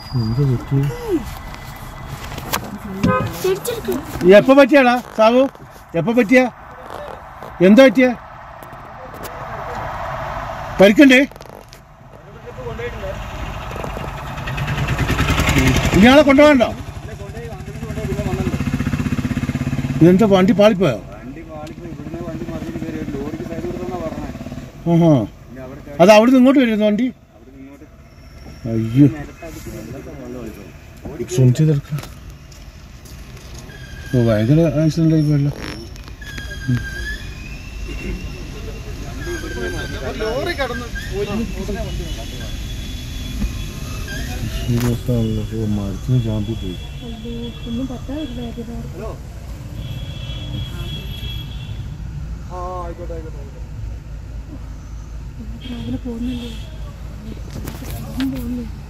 എന്താ പറ്റി തിരിച്ചെടുക്ക് എപ്പോ പറ്റിയാടാ സാബു എപ്പോ പറ്റിയ എന്താ പറ്റിയ പരിക്കണ്ടേ ഇയാളെ കൊണ്ടുപോകണ്ടോ ഇതെന്താ വണ്ടി പാളിപ്പോയോ വണ്ടി പാളിപ്പോയി ഇവിടുന്ന് വണ്ടി മറിഞ്ഞിട്ട് കയറി ഒരു ലോറിക്ക് സൈഡ് കൊടുത്തെന്നാ പറഞ്ഞേ ആഹാ പിന്നെ അവിടെ അത് അവിടെ നിന്ന് ഇങ്ങോട്ട് വരുന്നു വണ്ടി അവിടെ ഇങ്ങോട്ട് അയ്യോ നിലത്തടിച്ച് വെള്ളത്തെ വെള്ളം ഒഴിച്ചു ശ്രമിച്ചു തീർക്കാം ഓ ഭയങ്കര ആക്സിഡന്റ് ആയി പോയല്ലോ ലോറി കടന്ന് മരത്തിന് ചാമ്പി പോയി ഒന്നും പറ്റാതിരുന്നായിരുന്നു ആ ആയിക്കോട്ടെ ആയിക്കോട്ടെ ആയിക്കോട്ടെ രാവിലെ പോകുന്നില്ലേ പോകുന്നു